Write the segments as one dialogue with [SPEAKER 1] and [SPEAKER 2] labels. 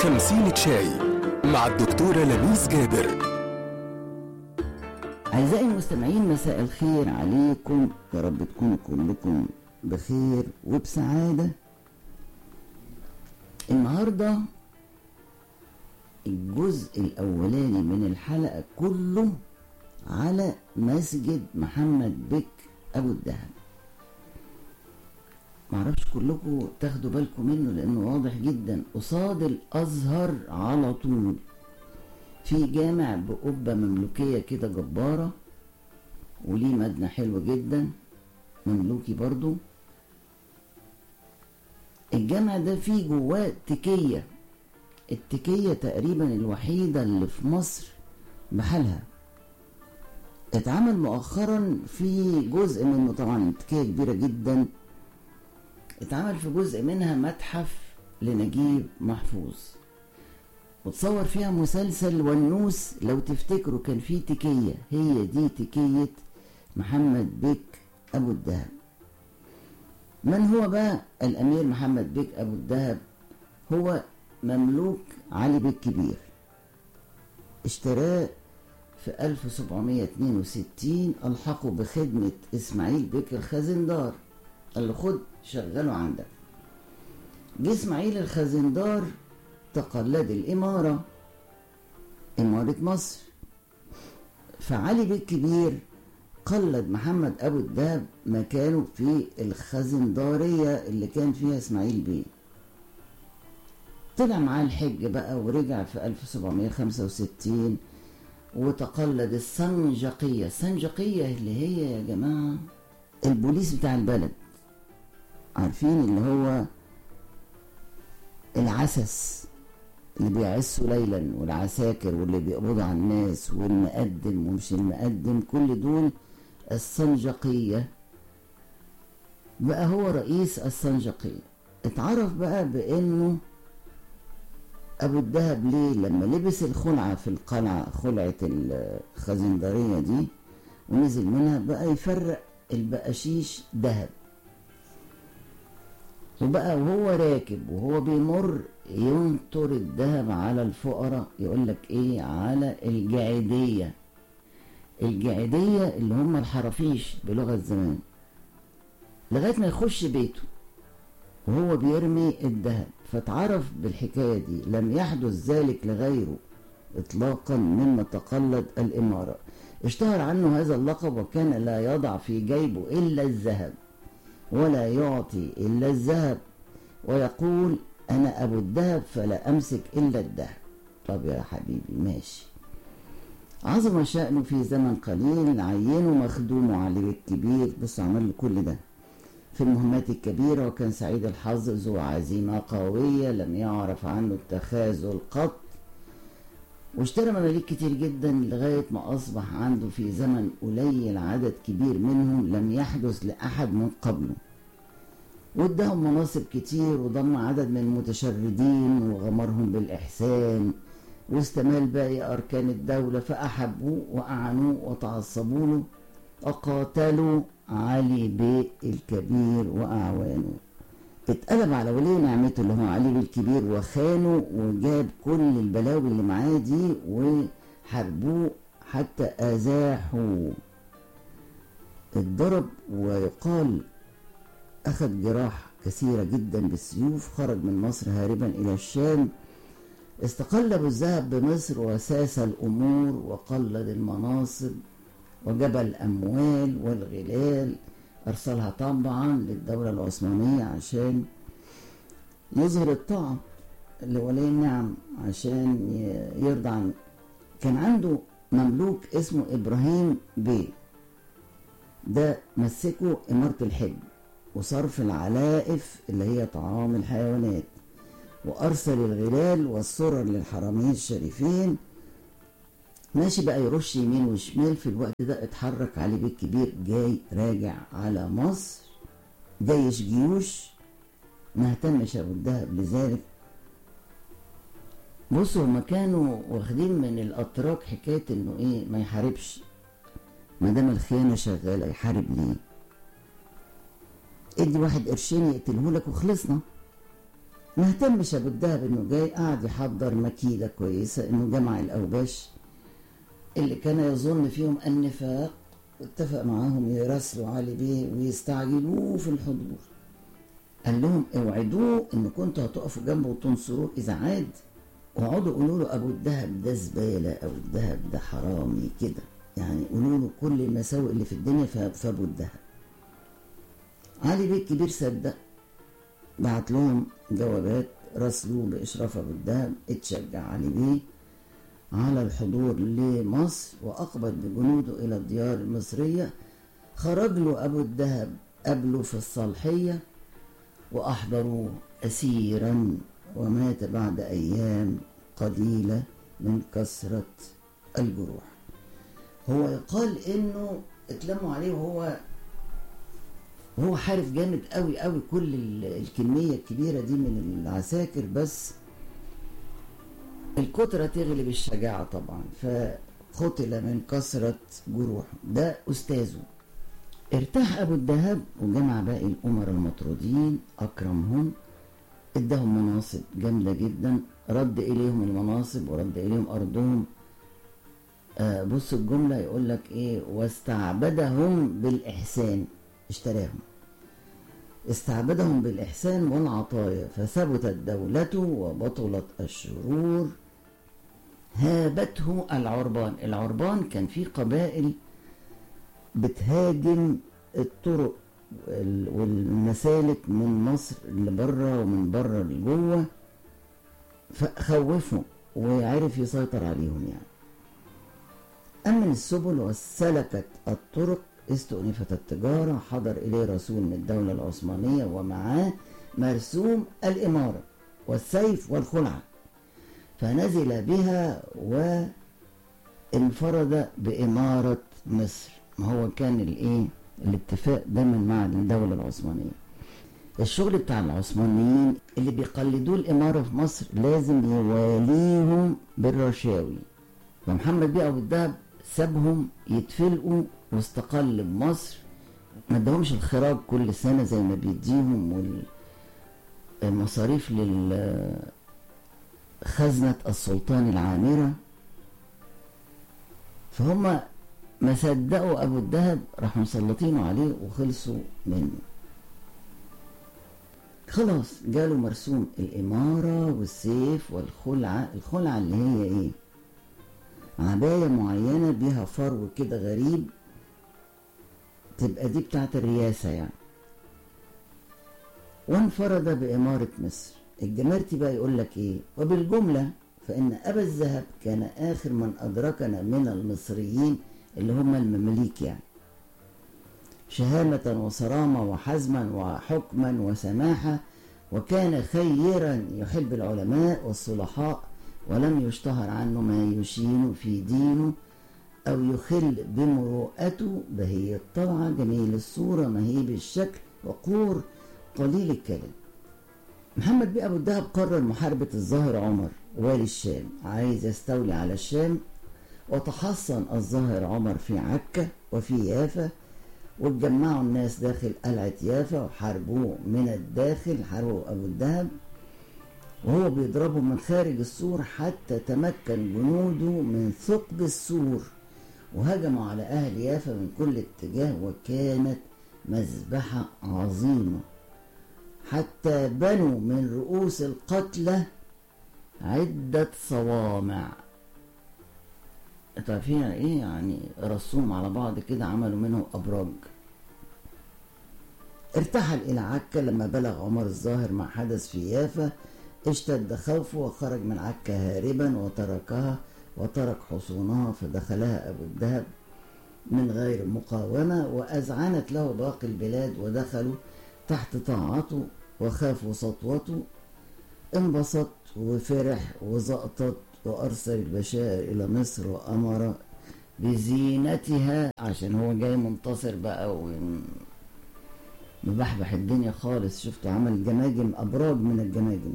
[SPEAKER 1] خمسين شاي مع الدكتورة لميس جابر
[SPEAKER 2] أعزائي المستمعين مساء الخير عليكم يا رب تكونوا كلكم بخير وبسعادة النهاردة الجزء الأولاني من الحلقة كله على مسجد محمد بك أبو الدهب معرفش كلكم تاخدوا بالكم منه لأنه واضح جدا قصاد الأزهر على طول في جامع بقبة مملوكية كده جبارة وليه مبنى حلو جدا مملوكي برضو الجامع ده فيه جواه تكية التكية تقريبا الوحيدة اللي في مصر بحالها اتعمل مؤخرا في جزء منه طبعا تكية كبيرة جدا اتعمل في جزء منها متحف لنجيب محفوظ وتصور فيها مسلسل ونوس لو تفتكروا كان في تكية هي دي تكية محمد بك أبو الدهب من هو بقى الأمير محمد بك أبو الدهب هو مملوك علي بك كبير اشتراه في 1762 ألحقه بخدمة إسماعيل بك الخزندار قال له خد شغله عندك جه إسماعيل الخزندار تقلد الإمارة إمارة مصر فعلي بك كبير قلد محمد أبو الدهب مكانه في الخزندارية اللي كان فيها إسماعيل بيه طلع معاه الحج بقى ورجع في 1765 وتقلد السنجقية السنجقية اللي هي يا جماعة البوليس بتاع البلد عارفين اللي هو العسس اللي بيعسوا ليلا والعساكر واللي بيقبضوا على الناس والمقدم ومش المقدم كل دول السنجقية بقى هو رئيس السنجقية اتعرف بقى بانه ابو الدهب ليه لما لبس الخلعة في القلعة خلعة الخزندرية دي ونزل منها بقى يفرق البقاشيش ذهب وبقى وهو راكب وهو بيمر ينطر الذهب على الفقراء يقول لك ايه على الجعيدية الجعيدية اللي هم الحرافيش بلغة زمان لغاية ما يخش بيته وهو بيرمي الذهب فتعرف بالحكاية دي لم يحدث ذلك لغيره اطلاقا مما تقلد الامارة اشتهر عنه هذا اللقب وكان لا يضع في جيبه الا الذهب ولا يعطي الا الذهب ويقول انا ابو الذهب فلا امسك الا الذهب طب يا حبيبي ماشي عظم شأنه في زمن قليل عينه مخدومه علي الكبير بص عمل له كل ده في المهمات الكبيرة وكان سعيد الحظ ذو عزيمة قوية لم يعرف عنه التخاذل قط واشترى مماليك كتير جدا لغاية ما أصبح عنده في زمن قليل عدد كبير منهم لم يحدث لأحد من قبله واداهم مناصب كتير وضم عدد من المتشردين وغمرهم بالإحسان واستمال باقي أركان الدولة فأحبوه وأعنوه وتعصبوا له وقاتلوا علي بيه الكبير وأعوانه اتقلب على ولي نعمته اللي هو علي بيه الكبير وخانه وجاب كل البلاوي اللي معاه دي وحاربوه حتى أزاحوا اتضرب ويقال أخذ جراح كثيرة جدا بالسيوف خرج من مصر هاربا إلى الشام استقل أبو الذهب بمصر وساس الأمور وقلد المناصب وجب الأموال والغلال أرسلها طبعا للدولة العثمانية عشان يظهر الطاعة لولي النعم عشان يرضى عن كان عنده مملوك اسمه إبراهيم بيه ده مسكه إمارة الحج وصرف العلائف اللي هي طعام الحيوانات وأرسل الغلال والسرر للحرمين الشريفين ماشي بقى يرش يمين وشمال في الوقت ده اتحرك علي بيه الكبير جاي راجع على مصر جيش جيوش ما اهتمش ابو الدهب لذلك بصوا هما كانوا واخدين من الاتراك حكايه انه ايه ما يحاربش ما دام الخيانه شغاله يحارب ليه ادي واحد قرشين يقتله لك وخلصنا ما اهتمش ابو الدهب انه جاي قاعد يحضر مكيده كويسه انه جمع الاوباش اللي كان يظن فيهم النفاق واتفق معاهم يراسلوا علي بيه ويستعجلوه في الحضور قال لهم اوعدوه ان كنتوا هتقفوا جنبه وتنصروه اذا عاد واقعدوا قولوا له ابو الدهب ده زباله او الدهب ده حرامي كده يعني قولوا له كل المساوئ اللي في الدنيا في ابو الدهب علي بيه الكبير صدق بعت لهم جوابات راسلوه باشراف ابو الدهب اتشجع علي بيه على الحضور لمصر واقبل بجنوده الى الديار المصريه خرج له ابو الدهب قبله في الصالحيه واحضروه اسيرا ومات بعد ايام قليله من كثره الجروح هو يقال انه اتلموا عليه وهو وهو حارف جامد قوي قوي كل الكميه الكبيره دي من العساكر بس الكترة تغلب الشجاعة طبعا فقتل من كثرة جروحه ده أستاذه ارتاح أبو الدهب وجمع باقي الأمراء المطرودين أكرمهم اداهم مناصب جامدة جدا رد إليهم المناصب ورد إليهم أرضهم آه بص الجملة يقول لك إيه واستعبدهم بالإحسان اشتراهم استعبدهم بالإحسان والعطايا فثبتت دولته وبطلت الشرور هابته العربان العربان كان في قبائل بتهاجم الطرق والمسالك من مصر لبره ومن بره لجوه فخوفوا وعرف يسيطر عليهم يعني أمن السبل وسلكت الطرق استؤنفت التجارة حضر إليه رسول من الدولة العثمانية ومعاه مرسوم الإمارة والسيف والخلعة فنزل بها وانفرد بإمارة مصر ما هو كان الإيه الاتفاق دايما مع الدولة العثمانية الشغل بتاع العثمانيين اللي بيقلدوه الإمارة في مصر لازم يواليهم بالرشاوي فمحمد بيه أبو الدهب سابهم يتفلقوا واستقل بمصر ما ادهمش الخراج كل سنة زي ما بيديهم والمصاريف لخزنة السلطان العامرة فهم ما صدقوا أبو الدهب راحوا مسلطينه عليه وخلصوا منه خلاص جاله مرسوم الإمارة والسيف والخلعة الخلعة اللي هي إيه عباية معينة بيها فرو كده غريب تبقى دي بتاعت الرياسة يعني وانفرد بإمارة مصر الجمارتي بقى يقول لك إيه وبالجملة فإن أبا الذهب كان آخر من أدركنا من المصريين اللي هم المماليك يعني شهامة وصرامة وحزما وحكما وسماحة وكان خيرا يحب العلماء والصلحاء ولم يشتهر عنه ما يشين في دينه أو يخل بمروءته بهي الطبعة جميل الصورة مهيب الشكل وقور قليل الكلام محمد بيه أبو الدهب قرر محاربة الظاهر عمر والي الشام عايز يستولي على الشام وتحصن الظاهر عمر في عكا وفي يافا واتجمعوا الناس داخل قلعة يافا وحاربوه من الداخل حاربوا أبو الدهب وهو بيضربه من خارج السور حتى تمكن جنوده من ثقب السور وهجموا على أهل يافا من كل اتجاه وكانت مذبحة عظيمة حتى بنوا من رؤوس القتلى عدة صوامع تعرفين ايه يعني رسوم على بعض كده عملوا منهم ابراج ارتحل الى عكا لما بلغ عمر الظاهر ما حدث في يافا اشتد خوفه وخرج من عكا هاربا وتركها وترك حصونها فدخلها ابو الدهب من غير مقاومة وأذعنت له باقي البلاد ودخلوا تحت طاعته وخافوا سطوته انبسط وفرح وزقطت وأرسل البشائر إلى مصر وأمر بزينتها عشان هو جاي منتصر بقى ومبحبح الدنيا خالص شفتوا عمل جماجم أبراج من الجماجم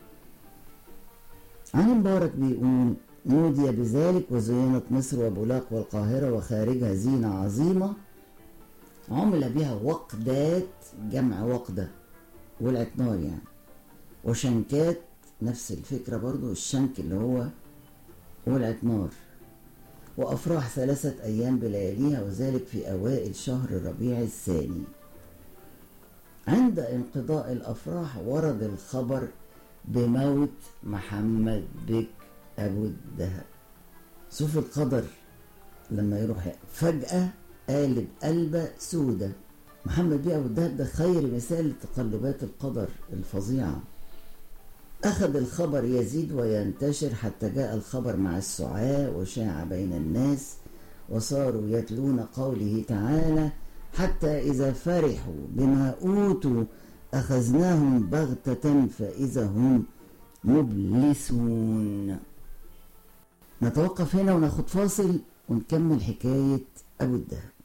[SPEAKER 2] عن مبارك بيقول نودي بذلك وزينت مصر وبولاق والقاهرة وخارجها زينة عظيمة عمل بها وقدات جمع وقدة ولعت نار يعني وشنكات نفس الفكرة برضو الشنك اللي هو ولعة نار وأفراح ثلاثة أيام بلياليها وذلك في أوائل شهر الربيع الثاني عند انقضاء الأفراح ورد الخبر بموت محمد بك أبو الدهب شوف القدر لما يروح فجأة قالب قلبة سودة محمد بيه أبو الدهب ده خير مثال لتقلبات القدر الفظيعة أخذ الخبر يزيد وينتشر حتى جاء الخبر مع السعاء وشاع بين الناس وصاروا يتلون قوله تعالى حتى إذا فرحوا بما أوتوا أخذناهم بغتة فإذا هم مبلسون نتوقف هنا وناخد فاصل ونكمل حكاية أبو الدهب